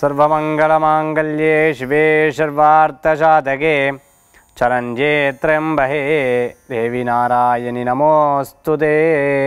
सर्वमङ्गलमाङ्गल्ये शिवे सर्वार्थसाधके चरञ्जे त्र्यम्बहे தேவி நாராயணி நமோஸ்து தே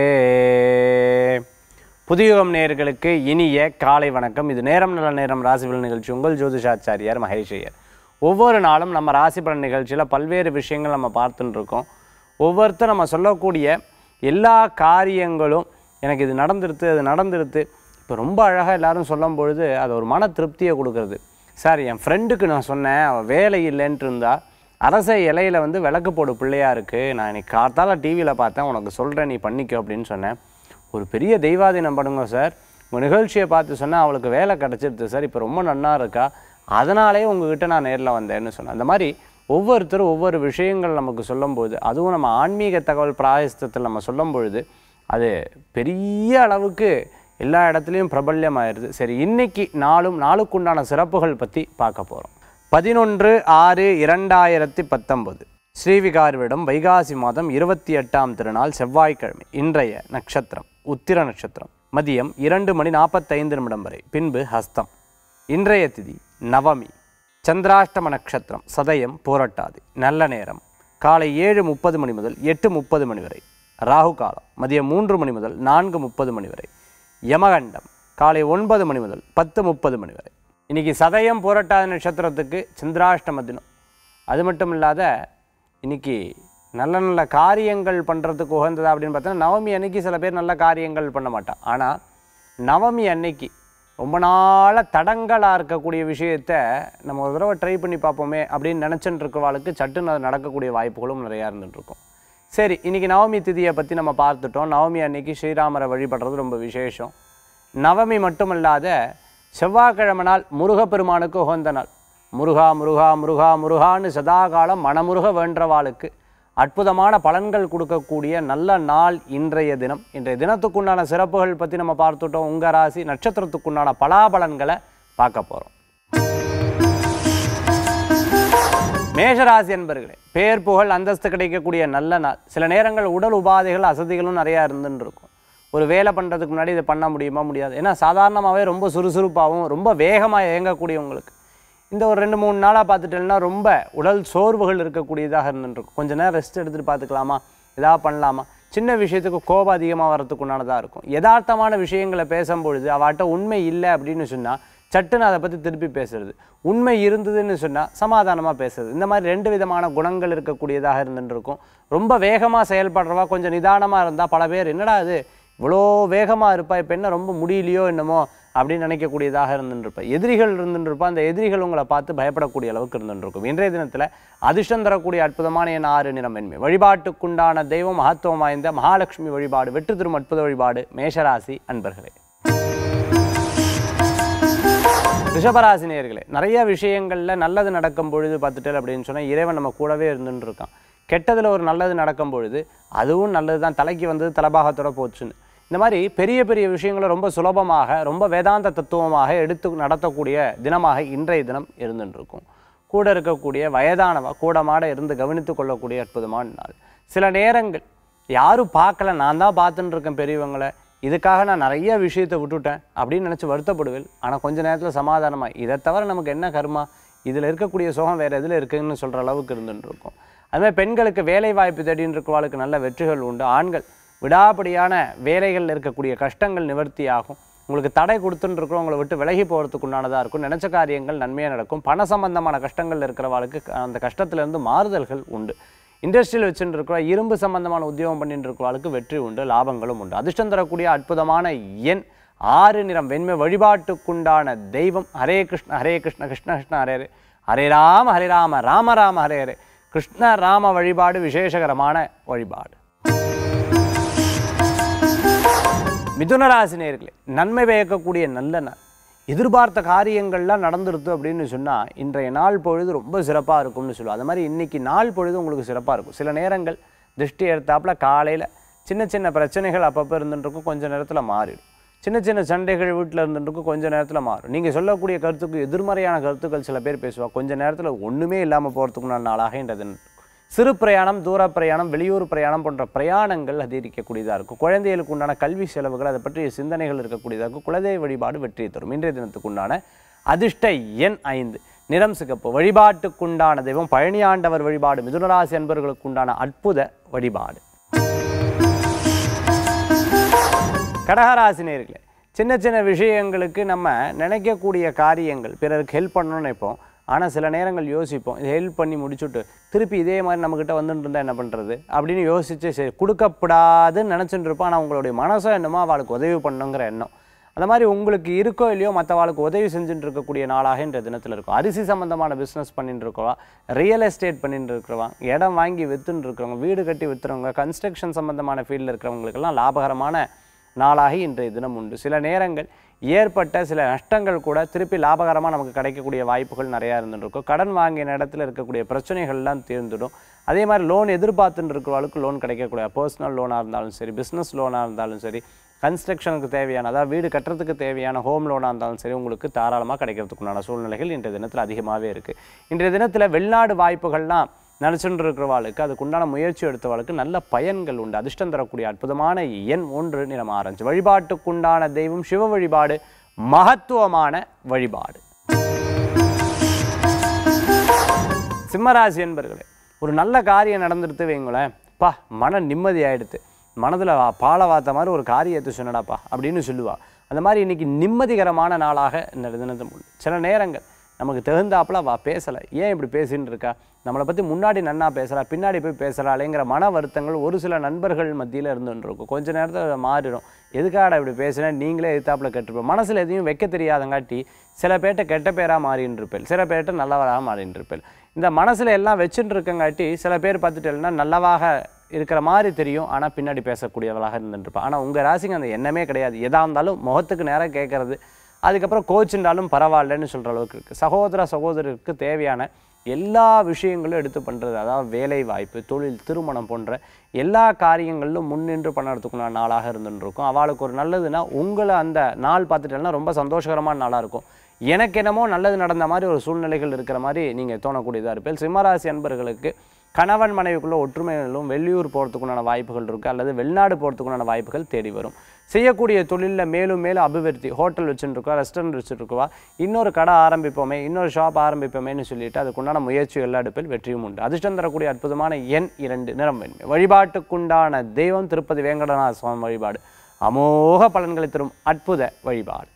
புதியுகம் நேயர்களுக்கு இனிய காலை வணக்கம் இது நேரம் நல்ல நேரம் ராசிபலன் நிகழ்ச்சி உங்கள் ஜோதிஷாச்சாரியார் மகேஷ் ஐயர் ஒவ்வொரு நாளும் நம்ம ராசிபலன் நிகழ்ச்சியில் பல்வேறு விஷயங்கள் நம்ம பார்த்துட்டு இருக்கோம் ஒவ்வொருத்தர் நம்ம சொல்லக்கூடிய எல்லா காரியங்களும் எனக்கு இது நடந்துருது அது நடந்துருது இப்போ ரொம்ப அழகாக எல்லாரும் சொல்லும் பொழுது அது ஒரு மன திருப்தியை கொடுக்கறது சார் என் ஃப்ரெண்டுக்கு நான் சொன்னேன் அவள் வேலை இல்லைன்ட்டு இருந்தா அரச இலையில வந்து விளக்கு போடு பிள்ளையா இருக்கு நான் இன்னைக்கு காத்தால டிவியில் பார்த்தேன் உனக்கு சொல்கிறேன் நீ பண்ணிக்கோ அப்படின்னு சொன்னேன் ஒரு பெரிய தெய்வாதீனம் பண்ணுங்க சார் உங்கள் நிகழ்ச்சியை பார்த்து சொன்னால் அவளுக்கு வேலை கிடச்சிருது சார் இப்போ ரொம்ப நன்னா இருக்கா அதனாலே உங்ககிட்ட நான் நேரில் வந்தேன்னு சொன்னேன் அந்த மாதிரி ஒவ்வொருத்தரும் ஒவ்வொரு விஷயங்கள் நமக்கு சொல்லும்போது அதுவும் நம்ம ஆன்மீக தகவல் பிராயஸ்தத்தில் நம்ம சொல்லும் பொழுது அது பெரிய அளவுக்கு எல்லா இடத்துலையும் பிரபல்யமாயிருது சரி இன்னைக்கு நாளும் நாளுக்குண்டான சிறப்புகள் பற்றி பார்க்க போகிறோம் பதினொன்று ஆறு இரண்டாயிரத்தி பத்தொன்பது ஸ்ரீவிகாரிவிடம் வைகாசி மாதம் இருபத்தி எட்டாம் திருநாள் செவ்வாய்க்கிழமை இன்றைய நட்சத்திரம் உத்திர நட்சத்திரம் மதியம் இரண்டு மணி நாற்பத்தைந்து நிமிடம் வரை பின்பு ஹஸ்தம் இன்றைய திதி நவமி சந்திராஷ்டம நட்சத்திரம் சதயம் போரட்டாதி நல்ல நேரம் காலை ஏழு முப்பது மணி முதல் எட்டு முப்பது மணி வரை ராகு காலம் மதியம் மூன்று மணி முதல் நான்கு முப்பது மணி வரை யமகண்டம் காலை ஒன்பது மணி முதல் பத்து முப்பது மணி வரை இன்னைக்கு சதயம் போரட்டாதி நட்சத்திரத்துக்கு சந்திராஷ்டம தினம் அது மட்டும் இல்லாத இன்னைக்கு நல்ல நல்ல காரியங்கள் பண்ணுறதுக்கு உகந்ததா அப்படின்னு பார்த்தோன்னா நவமி அன்னைக்கு சில பேர் நல்ல காரியங்கள் பண்ண மாட்டான் ஆனால் நவமி அன்னைக்கு ரொம்ப நாளாக தடங்கலாக இருக்கக்கூடிய விஷயத்த நம்ம ஒரு தடவை ட்ரை பண்ணி பார்ப்போமே அப்படின்னு நினச்சிட்டு இருக்கவாளுக்கு சட்டுன்னு அது நடக்கக்கூடிய வாய்ப்புகளும் நிறையா இருந்துட்டு இருக்கும் சரி இன்னைக்கு நவமி திதியை பற்றி நம்ம பார்த்துட்டோம் நவமி அன்னைக்கு ஸ்ரீராமரை வழிபடுறது ரொம்ப விசேஷம் நவமி மட்டுமல்லாத செவ்வாய்க்கிழமை நாள் முருகப்பெருமானுக்கு உகந்த நாள் முருகா முருகா முருகா முருகான்னு சதாகாலம் மனமுருக வேண்டவாளுக்கு அற்புதமான பலன்கள் கொடுக்கக்கூடிய நல்ல நாள் இன்றைய தினம் இன்றைய தினத்துக்குண்டான சிறப்புகள் பற்றி நம்ம பார்த்துட்டோம் உங்கள் ராசி நட்சத்திரத்துக்குண்டான பலாபலன்களை பார்க்க போகிறோம் மேஷராசி என்பர்களே பேர் புகழ் அந்தஸ்து கிடைக்கக்கூடிய நல்ல நாள் சில நேரங்கள் உடல் உபாதைகள் அசதிகளும் நிறையா இருந்துன்னு இருக்கும் ஒரு வேலை பண்ணுறதுக்கு முன்னாடி இதை பண்ண முடியுமா முடியாது ஏன்னா சாதாரணமாகவே ரொம்ப சுறுசுறுப்பாகவும் ரொம்ப வேகமாக இயங்கக்கூடியவங்களுக்கு இந்த ஒரு ரெண்டு மூணு நாளாக பார்த்துட்டேன்னா ரொம்ப உடல் சோர்வுகள் இருக்கக்கூடியதாக இருந்துருக்கும் கொஞ்ச நேரம் ரெஸ்ட் எடுத்துகிட்டு பார்த்துக்கலாமா ஏதாவது பண்ணலாமா சின்ன விஷயத்துக்கு கோபம் அதிகமாக வரத்துக்கு உண்டானதாக இருக்கும் யதார்த்தமான விஷயங்களை பேசும்பொழுது அவாட்ட உண்மை இல்லை அப்படின்னு சொன்னால் சட்டுன்னு அதை பற்றி திருப்பி பேசுறது உண்மை இருந்ததுன்னு சொன்னால் சமாதானமாக பேசுறது இந்த மாதிரி ரெண்டு விதமான குணங்கள் இருக்கக்கூடியதாக இருந்துட்டு இருக்கும் ரொம்ப வேகமாக செயல்படுறவா கொஞ்சம் நிதானமாக இருந்தால் பல பேர் என்னடா இது இவ்வளோ வேகமாக இருப்பா இப்போ என்ன ரொம்ப முடியலையோ என்னமோ அப்படின்னு நினைக்கக்கூடியதாக இருந்துருப்பா எதிரிகள் இருந்துருப்பா அந்த எதிரிகள் உங்களை பார்த்து பயப்படக்கூடிய அளவுக்கு இருந்துருக்கும் இன்றைய தினத்தில் அதிர்ஷ்டம் தரக்கூடிய அற்புதமான என் ஆறு நிறம் என்மை வழிபாட்டுக்குண்டான தெய்வம் மகத்துவம் வாய்ந்த மகாலட்சுமி வழிபாடு வெற்றி தரும் அற்புத வழிபாடு மேஷராசி அன்பர்களே ரிஷபராசி நேயர்களே நிறைய விஷயங்களில் நல்லது நடக்கும் பொழுது பார்த்துட்டு அப்படின்னு சொன்னால் இறைவன் நம்ம கூடவே இருந்துட்டு இருக்கான் கெட்டதில் ஒரு நல்லது நடக்கும் பொழுது அதுவும் நல்லது தான் தலைக்கு வந்தது தலபாகத்தோட போச்சுன்னு இந்த மாதிரி பெரிய பெரிய விஷயங்களை ரொம்ப சுலபமாக ரொம்ப வேதாந்த தத்துவமாக எடுத்து நடத்தக்கூடிய தினமாக இன்றைய தினம் இருந்துட்டு இருக்கும் கூட இருக்கக்கூடிய வயதானவ கூடமாட இருந்து கவனித்து கொள்ளக்கூடிய அற்புதமான நாள் சில நேரங்கள் யாரும் பார்க்கல நான் தான் பார்த்துட்டு இருக்கேன் பெரியவங்களை இதுக்காக நான் நிறைய விஷயத்தை விட்டுட்டேன் அப்படின்னு நினச்சி வருத்தப்படுவேன் ஆனால் கொஞ்ச நேரத்தில் சமாதானமாக இதை தவிர நமக்கு என்ன கர்மா இதில் இருக்கக்கூடிய சுகம் வேறு எதில் இருக்குன்னு சொல்கிற அளவுக்கு இருந்துட்டு இருக்கும் அதுமாதிரி பெண்களுக்கு வேலை வாய்ப்பு தேடின்னு இருக்கவாளுக்கு நல்ல வெற்றிகள் உண்டு ஆண்கள் விடாப்படியான வேலைகளில் இருக்கக்கூடிய கஷ்டங்கள் நிவர்த்தி ஆகும் உங்களுக்கு தடை கொடுத்துட்டு இருக்கிறோம் உங்களை விட்டு விலகி போகிறதுக்கு உண்டானதாக இருக்கும் நினச்ச காரியங்கள் நன்மையாக நடக்கும் பண சம்பந்தமான கஷ்டங்கள் இருக்கிறவாளுக்கு அந்த கஷ்டத்திலிருந்து மாறுதல்கள் உண்டு இண்டஸ்ட்ரியில் வச்சுட்டு இருக்கிற இரும்பு சம்பந்தமான உத்தியோகம் பண்ணிட்டு இருக்கிறவளுக்கு வெற்றி உண்டு லாபங்களும் உண்டு அதிர்ஷ்டம் தரக்கூடிய அற்புதமான எண் ஆறு நிறம் வெண்மை வழிபாட்டுக்குண்டான தெய்வம் ஹரே கிருஷ்ண ஹரே கிருஷ்ண கிருஷ்ண கிருஷ்ண ஹரே ஹரே ஹரே ராம ஹரே ராம ராம ராம ஹரே ஹரே கிருஷ்ண ராம வழிபாடு விசேஷகரமான வழிபாடு மிதுனராசி நேர்களே நன்மை பயக்கக்கூடிய நல்ல நாள் எதிர்பார்த்த காரியங்கள்லாம் நடந்துருது அப்படின்னு சொன்னால் இன்றைய நாள் பொழுது ரொம்ப சிறப்பாக இருக்கும்னு சொல்லுவோம் அது மாதிரி இன்றைக்கி நாள் பொழுது உங்களுக்கு சிறப்பாக இருக்கும் சில நேரங்கள் திருஷ்டி எடுத்தாப்புல காலையில் சின்ன சின்ன பிரச்சனைகள் அப்பப்போ இருந்துருக்கும் கொஞ்சம் நேரத்தில் மாறிடும் சின்ன சின்ன சண்டைகள் வீட்டில் இருந்துருக்கும் கொஞ்சம் நேரத்தில் மாறும் நீங்கள் சொல்லக்கூடிய கருத்துக்கு எதிர்மறையான கருத்துக்கள் சில பேர் பேசுவாங்க கொஞ்சம் நேரத்தில் ஒன்றுமே இல்லாமல் போகிறதுக்குள்ள நாளாக இன்றது சிறு பிரயாணம் தூர பிரயாணம் வெளியூர் பிரயாணம் போன்ற பிரயாணங்கள் அதிகரிக்கக்கூடியதாக இருக்கும் குழந்தைகளுக்கு உண்டான கல்வி செலவுகள் அதை பற்றிய சிந்தனைகள் இருக்கக்கூடியதாக இருக்கும் குலதெய்வ வழிபாடு வெற்றியை தரும் இன்றைய தினத்துக்கு உண்டான அதிர்ஷ்ட எண் ஐந்து நிறம் சிகப்பு வழிபாட்டுக்குண்டான தெய்வம் பழனியாண்டவர் வழிபாடு மிதுனராசி அன்பர்களுக்கு உண்டான அற்புத வழிபாடு கடகராசி நேர்களே சின்ன சின்ன விஷயங்களுக்கு நம்ம நினைக்கக்கூடிய காரியங்கள் பிறருக்கு ஹெல்ப் பண்ணணும்னு நினைப்போம் ஆனால் சில நேரங்கள் யோசிப்போம் இது ஹெல்ப் பண்ணி முடிச்சுட்டு திருப்பி இதே மாதிரி நம்மக்கிட்ட வந்துட்டு இருந்தால் என்ன பண்ணுறது அப்படின்னு யோசித்து சரி கொடுக்கப்படாதுன்னு நினச்சிட்டு இருப்போம் ஆனால் உங்களுடைய மனசோ என்னமோ அவளுக்கு உதவி பண்ணணுங்கிற எண்ணம் அந்த மாதிரி உங்களுக்கு இருக்கோ இல்லையோ மற்றவாளுக்கு உதவி செஞ்சுட்டு இருக்கக்கூடிய நாளாக இன்ற தினத்தில் இருக்கும் அரிசி சம்மந்தமான பிஸ்னஸ் பண்ணிட்டு இருக்கிறவா ரியல் எஸ்டேட் பண்ணிட்டு இருக்கிறவா இடம் வாங்கி வித்துன்னு இருக்கிறவங்க வீடு கட்டி வித்துறவங்க கன்ஸ்ட்ரக்ஷன் சம்மந்தமான ஃபீல்டில் இருக்கிறவங்களுக்கெல்லாம் லாபகரமான நாளாக இன்றைய தினம் உண்டு சில நேரங்கள் ஏற்பட்ட சில நஷ்டங்கள் கூட திருப்பி லாபகரமாக நமக்கு கிடைக்கக்கூடிய வாய்ப்புகள் நிறையா இருந்துருக்கும் கடன் வாங்கின இடத்துல இருக்கக்கூடிய பிரச்சனைகள்லாம் தீர்ந்துடும் அதே மாதிரி லோன் எதிர்பார்த்துட்டு இருக்கிறவளுக்கு லோன் கிடைக்கக்கூடிய பர்சனல் லோனாக இருந்தாலும் சரி பிஸ்னஸ் லோனாக இருந்தாலும் சரி கன்ஸ்ட்ரக்ஷனுக்கு தேவையான அதாவது வீடு கட்டுறதுக்கு தேவையான ஹோம் லோனாக இருந்தாலும் சரி உங்களுக்கு தாராளமாக கிடைக்கிறதுக்குண்டான சூழ்நிலைகள் இன்றைய தினத்தில் அதிகமாகவே இருக்குது இன்றைய தினத்தில் வெளிநாடு வாய்ப்புகள்லாம் நினச்சிட்டு இருக்கிறவாளுக்கு அதுக்குண்டான முயற்சி எடுத்தவாளுக்கு நல்ல பயன்கள் உண்டு அதிர்ஷ்டம் தரக்கூடிய அற்புதமான எண் ஒன்று நிறம் ஆரஞ்சு வழிபாட்டுக்குண்டான தெய்வம் சிவ வழிபாடு மகத்துவமான வழிபாடு சிம்மராசி என்பர்களே ஒரு நல்ல காரியம் நடந்துடுத்து வைங்களேன் பா மன நிம்மதி ஆயிடுத்து மனதில் பால வாத்த மாதிரி ஒரு காரியத்தை சொன்னடாப்பா அப்படின்னு சொல்லுவா அந்த மாதிரி இன்னைக்கு நிம்மதிகரமான நாளாக இந்த தினத்தும் உண்டு சில நேரங்கள் நமக்கு தகுந்தாப்புல வா பேசலை ஏன் இப்படி பேசின்னு இருக்கா நம்மளை பற்றி முன்னாடி நன்னா பேசுகிறா பின்னாடி போய் பேசுகிறாளேங்கிற மன வருத்தங்கள் ஒரு சில நண்பர்கள் மத்தியில் இருந்துட்டு இருக்கும் கொஞ்ச நேரத்தில் அது மாறிடும் எதுக்காடா இப்படி பேசுனேன் நீங்களே எதிர்த்தாப்புல கெட்டுருப்போம் மனசில் எதையும் வைக்க தெரியாதங்காட்டி சில பேர்ட்ட கெட்ட பேராக மாறின்னு இருப்பேன் சில பேர்ட்ட நல்லவராக மாறின்னு இருப்பேன் இந்த மனசில் எல்லாம் வச்சுட்டு இருக்கங்காட்டி சில பேர் பார்த்துட்டேன்னா நல்லவாக இருக்கிற மாதிரி தெரியும் ஆனால் பின்னாடி பேசக்கூடியவளாக இருந்துட்டுருப்பான் ஆனால் உங்கள் ராசிக்கு அந்த எண்ணமே கிடையாது எதா இருந்தாலும் முகத்துக்கு நேராக கேட்கறது அதுக்கப்புறம் கோச்சுண்டாலும் பரவாயில்லன்னு சொல்கிற அளவுக்கு இருக்குது சகோதர சகோதரருக்கு தேவையான எல்லா விஷயங்களும் எடுத்து பண்ணுறது அதாவது வேலை வாய்ப்பு தொழில் திருமணம் போன்ற எல்லா காரியங்களிலும் முன்னின்று பண்ணுறதுக்குள்ள நாளாக இருந்துட்டு இருக்கும் அவளுக்கு ஒரு நல்லதுன்னா உங்களை அந்த நாள் பார்த்துட்டேன்னா ரொம்ப சந்தோஷகரமான நாளாக இருக்கும் எனக்கு என்னமோ நல்லது நடந்த மாதிரி ஒரு சூழ்நிலைகள் இருக்கிற மாதிரி நீங்கள் தோணக்கூடியதாக இருப்பேன் சிம்மராசி அன்பர்களுக்கு கணவன் மனைவிக்குள்ள ஒற்றுமைகளும் வெளியூர் போகிறதுக்குண்டான வாய்ப்புகள் இருக்குது அல்லது வெளிநாடு போகிறதுக்குண்டான வாய்ப்புகள் தேடி வரும் செய்யக்கூடிய தொழிலில் மேலும் மேலும் அபிவிருத்தி ஹோட்டல் வச்சுருக்கோம் ரெஸ்டாரண்ட் வச்சுருக்கோவா இன்னொரு கடை ஆரம்பிப்போமே இன்னொரு ஷாப் ஆரம்பிப்போமேன்னு சொல்லிட்டு அதுக்குண்டான முயற்சிகள் அடுப்பில் வெற்றியும் உண்டு அதிர்ஷ்டம் தரக்கூடிய அற்புதமான எண் இரண்டு நிறம் வெண்மை வழிபாட்டுக்குண்டான தெய்வம் திருப்பதி வேங்கடநாத சுவாமி வழிபாடு அமோக பலன்களை தரும் அற்புத வழிபாடு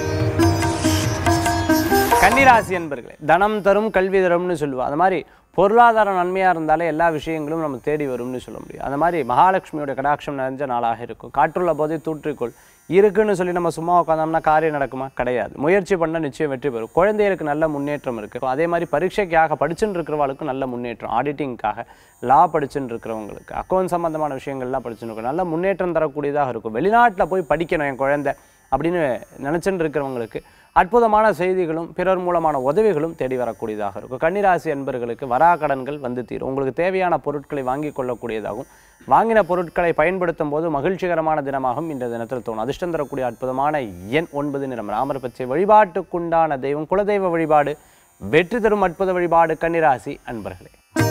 கன்னிராசி என்பர்களே தனம் தரும் கல்வி தரும்னு சொல்லுவா அந்த மாதிரி பொருளாதார நன்மையாக இருந்தாலே எல்லா விஷயங்களும் நம்ம தேடி வரும்னு சொல்ல முடியும் அந்த மாதிரி மகாலட்சுமியோட கடாட்சம் நிறைஞ்ச நாளாக இருக்கும் காற்றுள்ள போதே தூற்றிக்கொள் இருக்குன்னு சொல்லி நம்ம சும்மா உட்காந்தோம்னா காரியம் நடக்குமா கிடையாது முயற்சி பண்ணால் நிச்சயம் வெற்றி பெறும் குழந்தைகளுக்கு நல்ல முன்னேற்றம் இருக்குது அதே மாதிரி பரீட்சைக்காக படிச்சுட்டு இருக்கிறவளுக்கு நல்ல முன்னேற்றம் ஆடிட்டிங்காக லா படிச்சுட்டு இருக்கிறவங்களுக்கு அக்கௌண்ட் சம்மந்தமான விஷயங்கள்லாம் படிச்சுட்டு இருக்கோம் நல்ல முன்னேற்றம் தரக்கூடியதாக இருக்கும் வெளிநாட்டில் போய் படிக்கணும் என் குழந்தை அப்படின்னு நினச்சிட்டு இருக்கிறவங்களுக்கு அற்புதமான செய்திகளும் பிறர் மூலமான உதவிகளும் தேடி வரக்கூடியதாக இருக்கும் கன்னிராசி அன்பர்களுக்கு வராக்கடன்கள் வந்து தீரும் உங்களுக்கு தேவையான பொருட்களை வாங்கி கொள்ளக்கூடியதாகும் வாங்கின பொருட்களை பயன்படுத்தும் போது மகிழ்ச்சிகரமான தினமாகவும் இந்த தினத்தில் தோணும் அதிர்ஷ்டம் தரக்கூடிய அற்புதமான எண் ஒன்பது நிறம் ராமர் பச்சை வழிபாட்டுக்குண்டான தெய்வம் குலதெய்வ வழிபாடு வெற்றி தரும் அற்புத வழிபாடு கன்னிராசி அன்பர்களே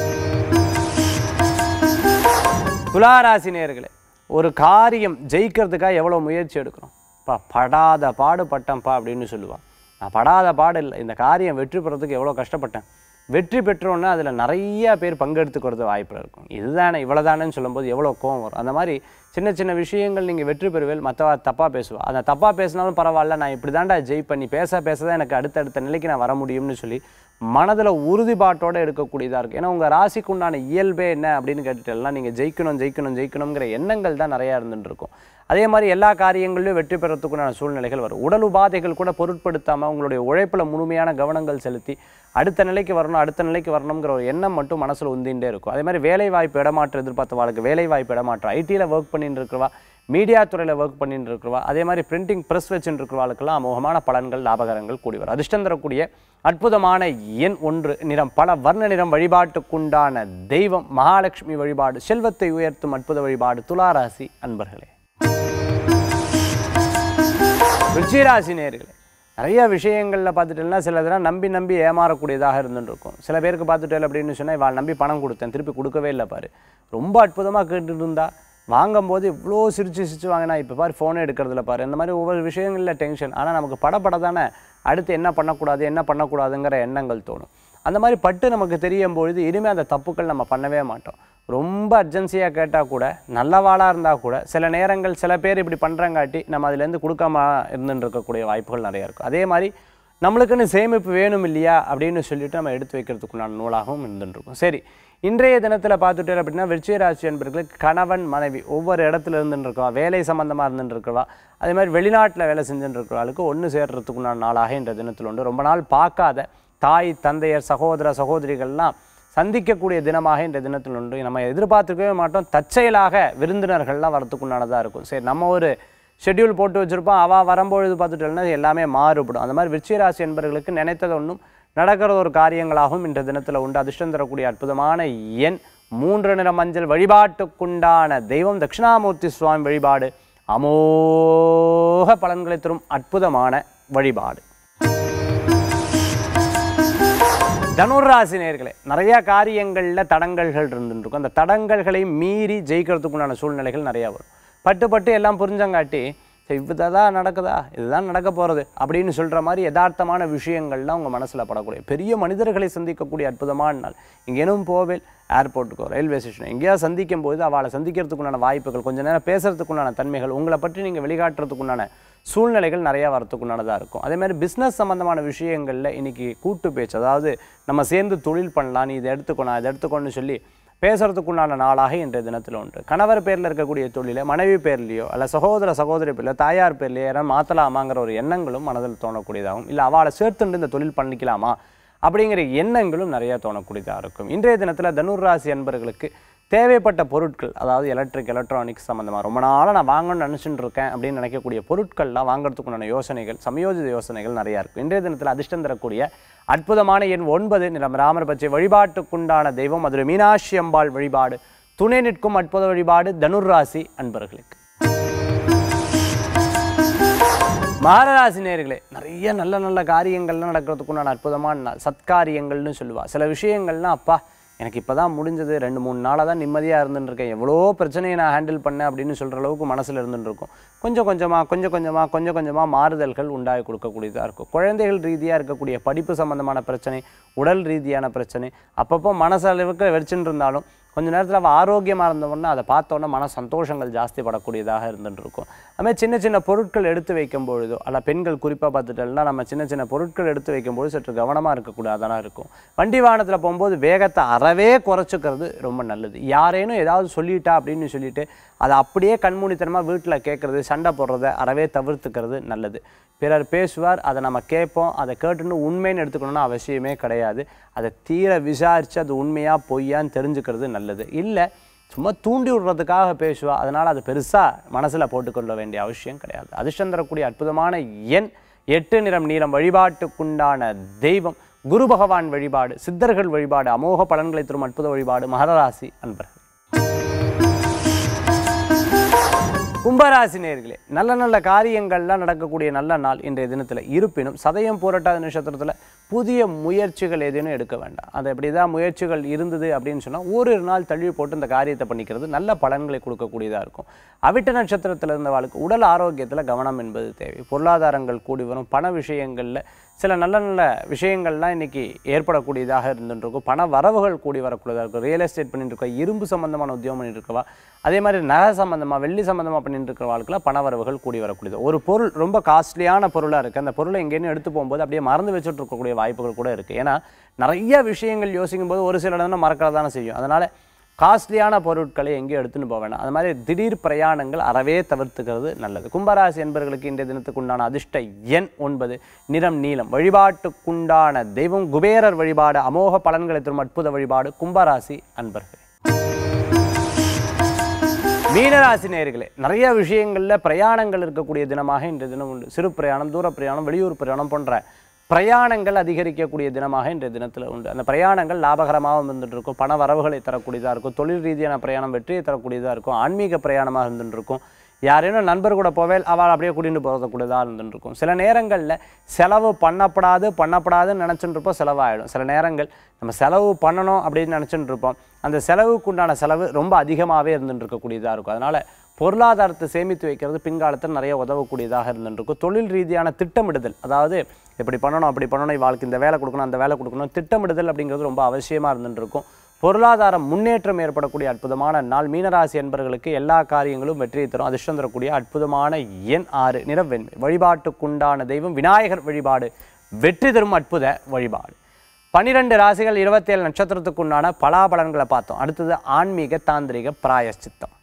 துளாராசி நேர்களே ஒரு காரியம் ஜெயிக்கிறதுக்காக எவ்வளோ முயற்சி எடுக்கிறோம் பா படாத பாடு பட்டேன்ப்பா அப்படின்னு சொல்லுவான் நான் படாத பாடு இல்லை இந்த காரியம் வெற்றி பெறதுக்கு எவ்வளோ கஷ்டப்பட்டேன் வெற்றி பெற்றோன்னா அதில் நிறைய பேர் பங்கெடுத்துக்கிறது வாய்ப்பு இருக்கும் இதுதானே இவ்வளோதானேன்னு சொல்லும்போது எவ்வளோ கோவம் வரும் அந்த மாதிரி சின்ன சின்ன விஷயங்கள் நீங்கள் வெற்றி பெறுவேல் மற்றவா தப்பாக பேசுவா அந்த தப்பாக பேசினாலும் பரவாயில்ல நான் இப்படி தாண்டா ஜெய் பண்ணி பேச பேச தான் எனக்கு அடுத்தடுத்த நிலைக்கு நான் வர முடியும்னு சொல்லி மனதில் உறுதிப்பாட்டோடு எடுக்கக்கூடியதாக இருக்குது ஏன்னா உங்கள் ராசிக்கு உண்டான இயல்பே என்ன அப்படின்னு கேட்டுட்டெல்லாம் நீங்கள் ஜெயிக்கணும் ஜெயிக்கணும் ஜெயிக்கணுங்கிற எண்ணங்கள் தான் நிறையா இருந்துட்டு இருக்கும் அதே மாதிரி எல்லா காரியங்களிலும் வெற்றி பெறத்துக்குண்டான சூழ்நிலைகள் வரும் உடல் உபாதைகள் கூட பொருட்படுத்தாமல் உங்களுடைய உழைப்பில் முழுமையான கவனங்கள் செலுத்தி அடுத்த நிலைக்கு வரணும் அடுத்த நிலைக்கு வரணுங்கிற ஒரு எண்ணம் மட்டும் மனசில் உந்திண்டே இருக்கும் அதே மாதிரி வேலை வாய்ப்பு இடமாற்றம் எதிர்பார்த்தவாளுக்கு வேலை வாய்ப்பு இடமாற்றம் ஐடியில் ஒர்க் பண்ணிட்டு இருக்கிறவா மீடியா துறையில் ஒர்க் பண்ணிட்டு இருக்கிறவா அதே மாதிரி பிரிண்டிங் ப்ரெஸ் வச்சுட்டு இருக்கிறவாளுக்கெல்லாம் அமோகமான பலன்கள் லாபகரங்கள் கூடி வரும் அதிர்ஷ்டம் தரக்கூடிய அற்புதமான எண் ஒன்று நிறம் பல வர்ண நிறம் வழிபாட்டுக்குண்டான தெய்வம் மகாலட்சுமி வழிபாடு செல்வத்தை உயர்த்தும் அற்புத வழிபாடு துளாராசி அன்பர்களே ருச்சிராசி நேர்களே நிறைய விஷயங்களில் பார்த்துட்டேன்னா சில இதெல்லாம் நம்பி நம்பி ஏமாறக்கூடியதாக இருந்துட்டு இருக்கும் சில பேருக்கு பார்த்துட்டேன் அப்படின்னு சொன்னால் இவாள் நம்பி பணம் கொடுத்தேன் திருப்பி கொடுக்கவே இல்லை பாரு ரொம்ப அற்புதமாக கேட்டுட்டு இருந்தா வாங்கும்போது இவ்வளோ சிரிச்சு சிரிச்சு வாங்கினா இப்போ பாரு ஃபோனே எடுக்கிறதுல பாரு இந்த மாதிரி ஒவ்வொரு விஷயங்களில் டென்ஷன் ஆனால் நமக்கு படப்பட தானே அடுத்து என்ன பண்ணக்கூடாது என்ன பண்ணக்கூடாதுங்கிற எண்ணங்கள் தோணும் அந்த மாதிரி பட்டு நமக்கு தெரியும் பொழுது இனிமேல் அந்த தப்புக்கள் நம்ம பண்ணவே மாட்டோம் ரொம்ப அர்ஜென்சியாக கேட்டால் கூட நல்லவாளாக இருந்தால் கூட சில நேரங்கள் சில பேர் இப்படி பண்ணுறங்காட்டி நம்ம அதுலேருந்து கொடுக்காம இருந்துட்டு இருக்கக்கூடிய வாய்ப்புகள் நிறையா இருக்கும் அதே மாதிரி நம்மளுக்குன்னு சேமிப்பு வேணும் இல்லையா அப்படின்னு சொல்லிட்டு நம்ம எடுத்து வைக்கிறதுக்குண்டான நூலாகவும் இருந்துட்டு இருக்கும் சரி இன்றைய தினத்தில் பார்த்துட்டு அப்படின்னா விருச்சிக ராசி என்பர்களுக்கு கணவன் மனைவி ஒவ்வொரு இடத்துல இருந்துட்டு இருக்கவா வேலை சம்மந்தமாக இருந்துட்டு இருக்கவா அதே மாதிரி வெளிநாட்டில் வேலை செஞ்சுட்டு இருக்கிறவளுக்கு ஒன்று சேர்றதுக்குண்டான நாளாக இன்றைய தினத்தில் உண்டு ரொம்ப நாள் பார்க்காத தாய் தந்தையர் சகோதர சகோதரிகள்லாம் சந்திக்கக்கூடிய தினமாக இந்த தினத்தில் உண்டு நம்ம எதிர்பார்த்துக்கவே மாட்டோம் தற்செயலாக விருந்தினர்கள்லாம் வரத்துக்குண்டானதாக இருக்கும் சரி நம்ம ஒரு ஷெட்யூல் போட்டு வச்சுருப்போம் அவள் வரும்பொழுது பார்த்துட்டோம்னா எல்லாமே மாறுபடும் அந்த மாதிரி விருச்சிகராசி என்பவர்களுக்கு நினைத்தது ஒன்றும் நடக்கிறது ஒரு காரியங்களாகவும் இன்ற தினத்தில் உண்டு அதிர்ஷ்டம் தரக்கூடிய அற்புதமான எண் மூன்று நிற மஞ்சள் வழிபாட்டுக்குண்டான தெய்வம் தட்சிணாமூர்த்தி சுவாமி வழிபாடு அமோக பலன்களை தரும் அற்புதமான வழிபாடு தனுராசி நேர்களே நிறைய காரியங்களில் தடங்கல்கள் இருந்துருக்கும் அந்த தடங்கல்களை மீறி ஜெயிக்கிறதுக்குண்டான சூழ்நிலைகள் நிறையா வரும் பட்டு பட்டு எல்லாம் புரிஞ்சங்காட்டி சரி இதுதான் நடக்குதா இதுதான் நடக்க போகிறது அப்படின்னு சொல்கிற மாதிரி யதார்த்தமான விஷயங்கள்லாம் உங்கள் மனசில் படக்கூடிய பெரிய மனிதர்களை சந்திக்கக்கூடிய அற்புதமான நாள் இங்கேனும் போவேல் ஏர்போர்ட்டுக்கோ ரயில்வே ஸ்டேஷன் எங்கேயாவது சந்திக்கும் போது அவளை சந்திக்கிறதுக்குண்டான வாய்ப்புகள் கொஞ்ச நேரம் பேசுறதுக்குண்டான தன்மைகள் உங்களை பற்றி நீங்கள் வெளிக்காட்டுறதுக்குண்டான சூழ்நிலைகள் நிறையா வரத்துக்குண்டானதாக இருக்கும் அதே மாதிரி பிஸ்னஸ் சம்மந்தமான விஷயங்களில் இன்றைக்கி கூட்டு பேச்சு அதாவது நம்ம சேர்ந்து தொழில் பண்ணலாம் நீ இதை எடுத்துக்கணும் இதை எடுத்துக்கோன்னு சொல்லி பேசுறதுக்குண்டான நாளாக இன்றைய தினத்தில் உண்டு கணவர் பேரில் இருக்கக்கூடிய தொழிலை மனைவி பேர்லேயோ அல்ல சகோதர சகோதரி பேர்லையோ தாயார் பேர்லையோ யாராவது மாற்றலாமாங்கிற ஒரு எண்ணங்களும் மனதில் தோணக்கூடியதாகும் இல்லை அவளை சேர்த்துண்டு இந்த தொழில் பண்ணிக்கலாமா அப்படிங்கிற எண்ணங்களும் நிறையா தோணக்கூடியதாக இருக்கும் இன்றைய தினத்தில் தனுர் ராசி அன்பர்களுக்கு தேவைப்பட்ட பொருட்கள் அதாவது எலக்ட்ரிக் எலக்ட்ரானிக்ஸ் சம்மந்தமாக ரொம்ப நாளாக நான் வாங்கணும்னு நினச்சிட்டு இருக்கேன் அப்படின்னு நினைக்கக்கூடிய பொருட்கள்லாம் வாங்குறதுக்குண்டான யோசனைகள் சமயோஜித யோசனைகள் நிறையா இருக்கும் இன்றைய தினத்தில் அதிர்ஷ்டம் தரக்கூடிய அற்புதமான எண் ஒன்பது நிலம் ராமர் பச்சை வழிபாட்டுக்குண்டான தெய்வம் மதுரை மீனாட்சி அம்பாள் வழிபாடு துணை நிற்கும் அற்புத வழிபாடு தனுர் ராசி அன்பர்களுக்கு மகராசி நேர்களே நிறைய நல்ல நல்ல காரியங்கள்லாம் நடக்கிறதுக்குண்டான அற்புதமான நாள் சத்காரியங்கள்னு சொல்லுவா சில விஷயங்கள்லாம் அப்பா எனக்கு இப்போ தான் முடிஞ்சது ரெண்டு மூணு நாளாக தான் நிம்மதியாக இருந்துட்டுருக்கேன் எவ்வளோ பிரச்சனையை நான் ஹேண்டில் பண்ணேன் அப்படின்னு சொல்கிற அளவுக்கு மனசில் இருந்துட்டுருக்கும் கொஞ்சம் கொஞ்சமாக கொஞ்சம் கொஞ்சமாக கொஞ்சம் கொஞ்சமாக மாறுதல்கள் உண்டாகி கொடுக்கக்கூடியதாக இருக்கும் குழந்தைகள் ரீதியாக இருக்கக்கூடிய படிப்பு சம்மந்தமான பிரச்சனை உடல் ரீதியான பிரச்சனை அப்பப்போ மனசளவுக்கு வெடிச்சுட்டு இருந்தாலும் கொஞ்ச நேரத்தில் அவள் ஆரோக்கியமாக இருந்தவொடனே அதை பார்த்தோன்னே மன சந்தோஷங்கள் ஜாஸ்தி படக்கூடியதாக இருந்துட்டு இருக்கும் அதுமாதிரி சின்ன சின்ன பொருட்கள் எடுத்து வைக்கும் பொழுதோ அல்ல பெண்கள் குறிப்பாக பார்த்துட்டோம்னா நம்ம சின்ன சின்ன பொருட்கள் எடுத்து வைக்கும்போது சற்று கவனமாக இருக்கக்கூடாதானா இருக்கும் வண்டி வாகனத்தில் போகும்போது வேகத்தை அறவே குறைச்சிக்கிறது ரொம்ப நல்லது யாரேனும் ஏதாவது சொல்லிட்டா அப்படின்னு சொல்லிட்டு அதை அப்படியே கண்மூடித்தனமாக வீட்டில் கேட்குறது சண்டை போடுறத அறவே தவிர்த்துக்கிறது நல்லது பிறர் பேசுவார் அதை நம்ம கேட்போம் அதை கேட்டுன்னு உண்மைன்னு எடுத்துக்கணும்னு அவசியமே கிடையாது அதை தீர விசாரித்து அது உண்மையாக பொய்யான்னு தெரிஞ்சுக்கிறது நல்லது இல்லை சும்மா தூண்டி விடுறதுக்காக பேசுவா அதனால் அது பெருசாக மனசில் போட்டுக்கொள்ள வேண்டிய அவசியம் கிடையாது அதிர்ஷ்டம் தரக்கூடிய அற்புதமான எண் எட்டு நிறம் நீளம் வழிபாட்டுக்குண்டான தெய்வம் குரு பகவான் வழிபாடு சித்தர்கள் வழிபாடு அமோக பலன்களை தரும் அற்புத வழிபாடு மகராசி அன்பர்கள் கும்பராசி நேர்களே நல்ல நல்ல காரியங்கள்லாம் நடக்கக்கூடிய நல்ல நாள் இன்றைய தினத்தில் இருப்பினும் சதயம் போராட்டாத நட்சத்திரத்தில் புதிய முயற்சிகள் ஏதேனும் எடுக்க வேண்டாம் அது எப்படி தான் முயற்சிகள் இருந்தது அப்படின்னு சொன்னால் ஓரிரு நாள் தள்ளி போட்டு இந்த காரியத்தை பண்ணிக்கிறது நல்ல பலன்களை கொடுக்கக்கூடியதாக இருக்கும் அவிட்ட நட்சத்திரத்தில் இருந்தவாளுக்கு உடல் ஆரோக்கியத்தில் கவனம் என்பது தேவை பொருளாதாரங்கள் கூடி வரும் பண விஷயங்களில் சில நல்ல நல்ல விஷயங்கள்லாம் இன்றைக்கி ஏற்படக்கூடியதாக இருந்துட்டு இருக்கும் பண வரவுகள் கூடி வரக்கூடியதாக இருக்கும் ரியல் எஸ்டேட் பண்ணிட்டு இருக்கா இரும்பு சம்மந்தமான உத்தியோகம் பண்ணிட்டு இருக்கவா அதே மாதிரி நகை சம்மந்தமாக வெள்ளி சம்மந்தமாக பண்ணிட்டு இருக்கிறவர்களுக்குலாம் பண வரவுகள் கூடி வரக்கூடியது ஒரு பொருள் ரொம்ப காஸ்ட்லியான பொருளாக இருக்குது அந்த பொருளை எங்கேயும் எடுத்து போகும்போது அப்படியே மறந்து வச்சுட்டு இருக்கக்கூடிய வாய்ப்புகள் கூட இருக்குது ஏன்னா நிறைய விஷயங்கள் யோசிக்கும் போது ஒரு சில இடம் மறக்கிறதானே செய்யும் அதனால் காஸ்ட்லியான பொருட்களை எங்கேயும் எடுத்துன்னு போக வேண்டாம் அது மாதிரி திடீர் பிரயாணங்கள் அறவே தவிர்த்துக்கிறது நல்லது கும்பராசி என்பவர்களுக்கு இன்றைய தினத்துக்கு உண்டான அதிர்ஷ்ட எண் ஒன்பது நிறம் நீலம் வழிபாட்டுக்குண்டான தெய்வம் குபேரர் வழிபாடு அமோக பலன்களை தரும் அற்புத வழிபாடு கும்பராசி அன்பர்கள் மீனராசி நேயர்களே நிறைய விஷயங்களில் பிரயாணங்கள் இருக்கக்கூடிய தினமாக இன்றைய தினம் உண்டு சிறு பிரயாணம் தூர பிரயாணம் வெளியூர் பிரயாணம் போன்ற பிரயாணங்கள் அதிகரிக்கக்கூடிய தினமாக இன்றைய தினத்தில் உண்டு அந்த பிரயாணங்கள் லாபகரமாக இருந்துட்டு இருக்கும் பண வரவுகளை தரக்கூடியதாக இருக்கும் தொழில் ரீதியான பிரயாணம் வெற்றியை தரக்கூடியதாக இருக்கும் ஆன்மீக பிரயாணமாக இருந்துட்டு இருக்கும் யாரேனும் நண்பர் கூட போவேல் அவள் அப்படியே கூட்டிகிட்டு போகிறதுக்கூடியதாக இருந்துட்டு இருக்கும் சில நேரங்களில் செலவு பண்ணப்படாது பண்ணப்படாதுன்னு நினச்சிட்டு இருப்போம் செலவாயிடும் சில நேரங்கள் நம்ம செலவு பண்ணணும் அப்படின்னு நினச்சிட்டு இருப்போம் அந்த செலவுக்கு உண்டான செலவு ரொம்ப அதிகமாகவே இருந்துட்டு இருக்கக்கூடியதாக இருக்கும் அதனால் பொருளாதாரத்தை சேமித்து வைக்கிறது பின்காலத்தில் நிறைய உதவக்கூடியதாக இருந்துருக்கும் தொழில் ரீதியான திட்டமிடுதல் அதாவது இப்படி பண்ணணும் அப்படி பண்ணணும் வாழ்க்கை இந்த வேலை கொடுக்கணும் அந்த வேலை கொடுக்கணும் திட்டமிடுதல் அப்படிங்கிறது ரொம்ப அவசியமாக இருந்துருக்கும் பொருளாதார முன்னேற்றம் ஏற்படக்கூடிய அற்புதமான நாள் மீனராசி என்பவர்களுக்கு எல்லா காரியங்களும் வெற்றியை தரும் அதிர்ஷ்டம் தரக்கூடிய அற்புதமான எண் ஆறு நிறவெண்மை வழிபாட்டுக்குண்டான தெய்வம் விநாயகர் வழிபாடு வெற்றி தரும் அற்புத வழிபாடு பன்னிரெண்டு ராசிகள் இருபத்தேழு நட்சத்திரத்துக்குண்டான பலாபலன்களை பார்த்தோம் அடுத்தது ஆன்மீக தாந்திரிக பிராயஷ்சித்தம்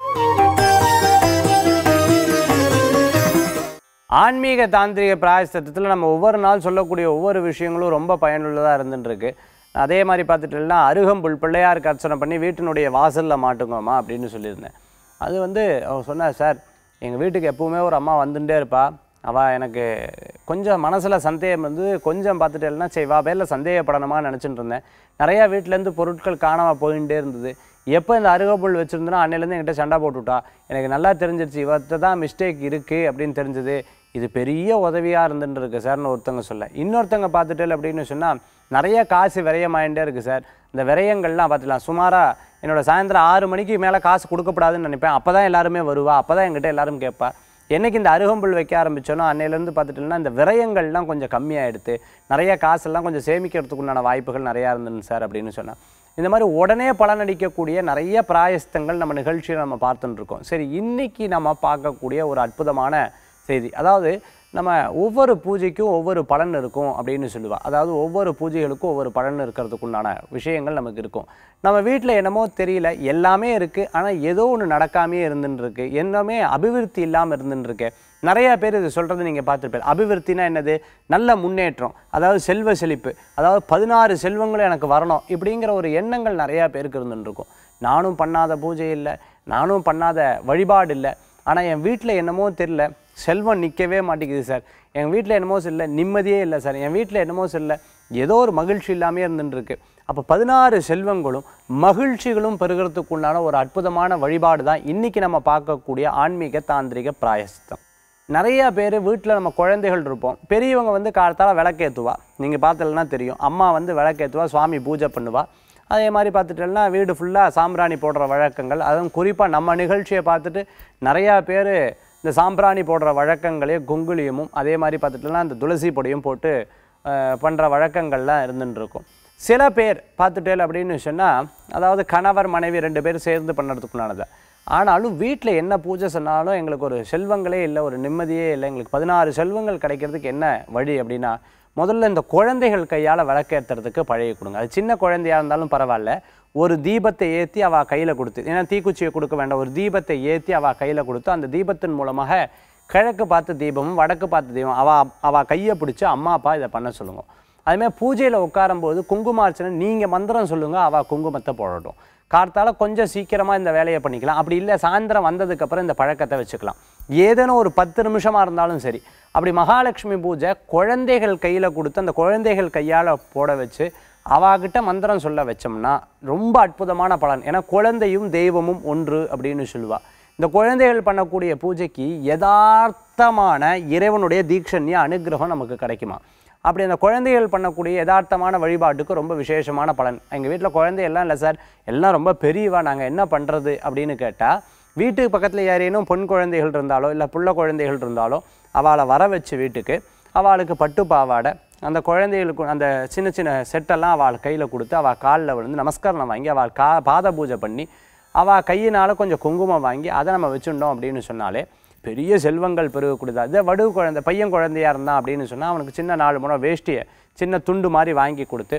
ஆன்மீக தாந்திரிக பிராயஷ்சித்தத்தில் நம்ம ஒவ்வொரு நாள் சொல்லக்கூடிய ஒவ்வொரு விஷயங்களும் ரொம்ப பயனுள்ளதாக இருந்துட்டுருக்கு அதே மாதிரி பார்த்துட்டோம்னா அருகம்புல் பிள்ளையாருக்கு அர்ச்சனை பண்ணி வீட்டினுடைய வாசலில் மாட்டுங்கம்மா அப்படின்னு சொல்லியிருந்தேன் அது வந்து அவர் சொன்னார் சார் எங்கள் வீட்டுக்கு எப்பவுமே ஒரு அம்மா வந்துட்டே இருப்பா அவள் எனக்கு கொஞ்சம் மனசில் சந்தேகம் வந்து கொஞ்சம் பார்த்துட்டேன்னா சரி வா பேரில் சந்தேகப்படணுமா நினச்சிட்டு இருந்தேன் நிறையா வீட்டிலேருந்து பொருட்கள் காணாமல் போயிட்டே இருந்தது எப்போ இந்த அருகப்புல் வச்சுருந்தனோ அன்னையிலேருந்து என்கிட்ட சண்டை போட்டுவிட்டா எனக்கு நல்லா தெரிஞ்சிருச்சு இவர்கிட்ட தான் மிஸ்டேக் இருக்குது அப்படின்னு தெரிஞ்சது இது பெரிய உதவியாக இருந்துட்டு இருக்கு சார்னு ஒருத்தவங்க சொல்ல இன்னொருத்தவங்க பார்த்துட்டு அப்படின்னு சொன்னால் நிறைய காசு விரயமாயிட்டே இருக்குது சார் இந்த விரயங்கள்லாம் பார்த்துக்கலாம் சுமாராக என்னோட சாயந்தரம் ஆறு மணிக்கு மேலே காசு கொடுக்கப்படாதுன்னு நினைப்பேன் அப்போ தான் எல்லாருமே வருவா அப்போ தான் என்கிட்ட எல்லாரும் கேட்பா என்னைக்கு இந்த அருகம்புல் வைக்க ஆரம்பிச்சோனோ அன்னையிலேருந்து பார்த்துட்டோம்னா இந்த விரயங்கள்லாம் கொஞ்சம் கம்மியாயிடுது நிறைய காசெல்லாம் கொஞ்சம் சேமிக்கிறதுக்கு உண்டான வாய்ப்புகள் நிறையா இருந்துன்னு சார் அப்படின்னு சொன்னேன் இந்த மாதிரி உடனே பலனளிக்கக்கூடிய நிறைய பிராயஸ்தங்கள் நம்ம நிகழ்ச்சியில் நம்ம பார்த்துட்டு இருக்கோம் சரி இன்னைக்கு நம்ம பார்க்கக்கூடிய ஒரு அற்புதமான செய்தி அதாவது நம்ம ஒவ்வொரு பூஜைக்கும் ஒவ்வொரு பலன் இருக்கும் அப்படின்னு சொல்லுவா அதாவது ஒவ்வொரு பூஜைகளுக்கும் ஒவ்வொரு பலன் இருக்கிறதுக்குண்டான விஷயங்கள் நமக்கு இருக்கும் நம்ம வீட்டில் என்னமோ தெரியல எல்லாமே இருக்குது ஆனால் ஏதோ ஒன்று நடக்காமையே இருந்துன்னு இருக்கு எல்லாமே அபிவிருத்தி இல்லாமல் இருந்துன்னு இருக்கு நிறைய பேர் இது சொல்கிறது நீங்கள் பார்த்துருப்பேன் அபிவிருத்தினா என்னது நல்ல முன்னேற்றம் அதாவது செல்வ செழிப்பு அதாவது பதினாறு செல்வங்களும் எனக்கு வரணும் இப்படிங்கிற ஒரு எண்ணங்கள் நிறையா பேருக்கு இருந்துன்னு இருக்கும் நானும் பண்ணாத பூஜை இல்லை நானும் பண்ணாத வழிபாடு இல்லை ஆனால் என் வீட்டில் என்னமோ தெரில செல்வம் நிற்கவே மாட்டேங்குது சார் என் வீட்டில் என்னமோ இல்லை நிம்மதியே இல்லை சார் என் வீட்டில் என்னமோ இல்லை ஏதோ ஒரு மகிழ்ச்சி இல்லாமே இருந்துருக்கு அப்போ பதினாறு செல்வங்களும் மகிழ்ச்சிகளும் பெறுகிறதுக்குண்டான ஒரு அற்புதமான வழிபாடு தான் இன்றைக்கி நம்ம பார்க்கக்கூடிய ஆன்மீக தாந்திரிக பிராயசித்தம் நிறைய பேர் வீட்டில் நம்ம குழந்தைகள் இருப்போம் பெரியவங்க வந்து காலத்தால் விளக்கேற்றுவா நீங்கள் பார்த்தலன்னா தெரியும் அம்மா வந்து விளக்கேற்றுவா சுவாமி பூஜை பண்ணுவா அதே மாதிரி பார்த்துட்டோம்னா வீடு ஃபுல்லாக சாம்பிராணி போடுற வழக்கங்கள் அதுவும் குறிப்பாக நம்ம நிகழ்ச்சியை பார்த்துட்டு நிறையா பேர் இந்த சாம்பிராணி போடுற வழக்கங்களையும் குங்குலியமும் அதே மாதிரி பார்த்துட்டோம்னா இந்த துளசி பொடியும் போட்டு பண்ணுற வழக்கங்கள்லாம் இருந்துட்டு இருக்கும் சில பேர் பார்த்துட்டேல் அப்படின்னு சொன்னால் அதாவது கணவர் மனைவி ரெண்டு பேர் சேர்ந்து பண்ணுறதுக்குள்ளானது ஆனாலும் வீட்டில் என்ன பூஜை சொன்னாலும் எங்களுக்கு ஒரு செல்வங்களே இல்லை ஒரு நிம்மதியே இல்லை எங்களுக்கு பதினாறு செல்வங்கள் கிடைக்கிறதுக்கு என்ன வழி அப்படின்னா முதல்ல இந்த குழந்தைகள் கையால் விளக்கேற்றுறதுக்கு பழகி கொடுங்க அது சின்ன குழந்தையாக இருந்தாலும் பரவாயில்ல ஒரு தீபத்தை ஏற்றி அவள் கையில் கொடுத்து ஏன்னா தீக்குச்சியை கொடுக்க வேண்டாம் ஒரு தீபத்தை ஏற்றி அவள் கையில் கொடுத்து அந்த தீபத்தின் மூலமாக கிழக்கு பார்த்த தீபமும் வடக்கு பார்த்த தீபம் அவள் அவள் கையை பிடிச்சி அம்மா அப்பா இதை பண்ண சொல்லுங்க அதுமாதிரி பூஜையில் உட்காரும்போது குங்குமார்ச்சனை நீங்கள் மந்திரம் சொல்லுங்கள் அவள் குங்குமத்தை போடட்டும் கார்த்தால கொஞ்சம் சீக்கிரமாக இந்த வேலையை பண்ணிக்கலாம் அப்படி இல்லை சாயந்தரம் வந்ததுக்கப்புறம் இந்த பழக்கத்தை வச்சுக்கலாம் ஏதேனும் ஒரு பத்து நிமிஷமாக இருந்தாலும் சரி அப்படி மகாலட்சுமி பூஜை குழந்தைகள் கையில் கொடுத்து அந்த குழந்தைகள் கையால் போட வச்சு அவாகிட்ட மந்திரம் சொல்ல வச்சோம்னா ரொம்ப அற்புதமான பலன் ஏன்னா குழந்தையும் தெய்வமும் ஒன்று அப்படின்னு சொல்லுவாள் இந்த குழந்தைகள் பண்ணக்கூடிய பூஜைக்கு யதார்த்தமான இறைவனுடைய தீட்சண்ய அனுகிரகம் நமக்கு கிடைக்குமா அப்படி அந்த குழந்தைகள் பண்ணக்கூடிய யதார்த்தமான வழிபாட்டுக்கு ரொம்ப விசேஷமான பலன் எங்கள் வீட்டில் குழந்தை எல்லாம் இல்லை சார் எல்லாம் ரொம்ப பெரியவா நாங்கள் என்ன பண்ணுறது அப்படின்னு கேட்டால் வீட்டுக்கு பக்கத்தில் யாரேனும் பொன் குழந்தைகள் இருந்தாலோ இல்லை புள்ள குழந்தைகள் இருந்தாலோ அவளை வர வச்சு வீட்டுக்கு அவளுக்கு பட்டு பாவாடை அந்த குழந்தைகளுக்கு அந்த சின்ன சின்ன செட்டெல்லாம் அவள் கையில் கொடுத்து அவள் காலில் விழுந்து நமஸ்காரம் வாங்கி அவள் கா பாத பூஜை பண்ணி அவள் கையினால் கொஞ்சம் குங்குமம் வாங்கி அதை நம்ம வச்சுட்டோம் அப்படின்னு சொன்னாலே பெரிய செல்வங்கள் பெருகக்கூடியது அதே வடு குழந்தை பையன் குழந்தையாக இருந்தான் அப்படின்னு சொன்னால் அவனுக்கு சின்ன நாலு மூணு வேஷ்டியை சின்ன துண்டு மாதிரி வாங்கி கொடுத்து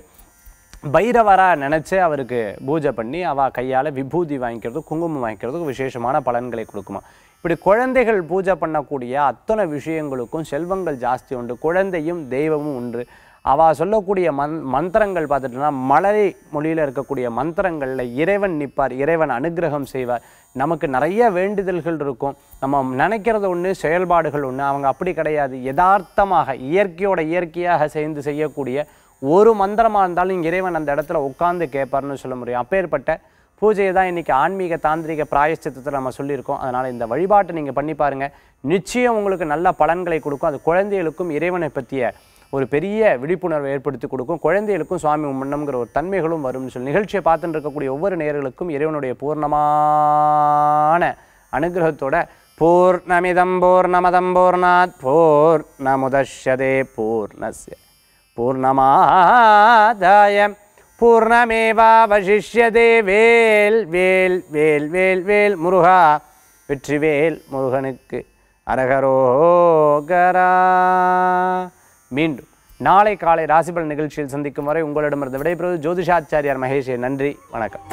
பைரவராக நினச்சி அவருக்கு பூஜை பண்ணி அவள் கையால் விபூதி வாங்கிக்கிறது குங்குமம் வாங்கிக்கிறதுக்கு விசேஷமான பலன்களை கொடுக்குமா இப்படி குழந்தைகள் பூஜை பண்ணக்கூடிய அத்தனை விஷயங்களுக்கும் செல்வங்கள் ஜாஸ்தி உண்டு குழந்தையும் தெய்வமும் உண்டு அவள் சொல்லக்கூடிய மந் மந்திரங்கள் பார்த்துட்டோம்னா மலரை மொழியில் இருக்கக்கூடிய மந்திரங்களில் இறைவன் நிற்பார் இறைவன் அனுகிரகம் செய்வார் நமக்கு நிறைய வேண்டுதல்கள் இருக்கும் நம்ம நினைக்கிறது ஒன்று செயல்பாடுகள் ஒன்று அவங்க அப்படி கிடையாது யதார்த்தமாக இயற்கையோட இயற்கையாக சேர்ந்து செய்யக்கூடிய ஒரு மந்திரமாக இருந்தாலும் இறைவன் அந்த இடத்துல உட்கார்ந்து கேட்பார்னு சொல்ல முடியும் அப்பேற்பட்ட பூஜையை தான் இன்றைக்கி ஆன்மீக தாந்திரிக பிராயஷ்சித்தத்தை நம்ம சொல்லியிருக்கோம் அதனால் இந்த வழிபாட்டை நீங்கள் பண்ணி பாருங்கள் நிச்சயம் உங்களுக்கு நல்ல பலன்களை கொடுக்கும் அது குழந்தைகளுக்கும் இறைவனை பற்றிய ஒரு பெரிய விழிப்புணர்வை ஏற்படுத்தி கொடுக்கும் குழந்தைகளுக்கும் சுவாமி முன்னம்ங்கிற ஒரு தன்மைகளும் வரும்னு சொல்லி நிகழ்ச்சியை பார்த்துட்டு இருக்கக்கூடிய ஒவ்வொரு நேயர்களுக்கும் இறைவனுடைய பூர்ணமான அனுகிரகத்தோட பூர்ணமிதம் பூர்ணமதம் பூர்ணாத் பூர்ணமுதஷ்யதே பூர்ணஸ்ய பூர்ணமாதாய பூர்ணமேவாவசிஷ்யதே வேல் வேல் வேல் வேல் வேல் முருகா வெற்றிவேல் முருகனுக்கு அரகரோகரா மீண்டும் நாளை காலை ராசிபலன் நிகழ்ச்சியில் சந்திக்கும் வரை உங்களிடமிருந்து விடைபெறுவது ஜோதிஷாச்சாரியார் மகேஷே நன்றி வணக்கம்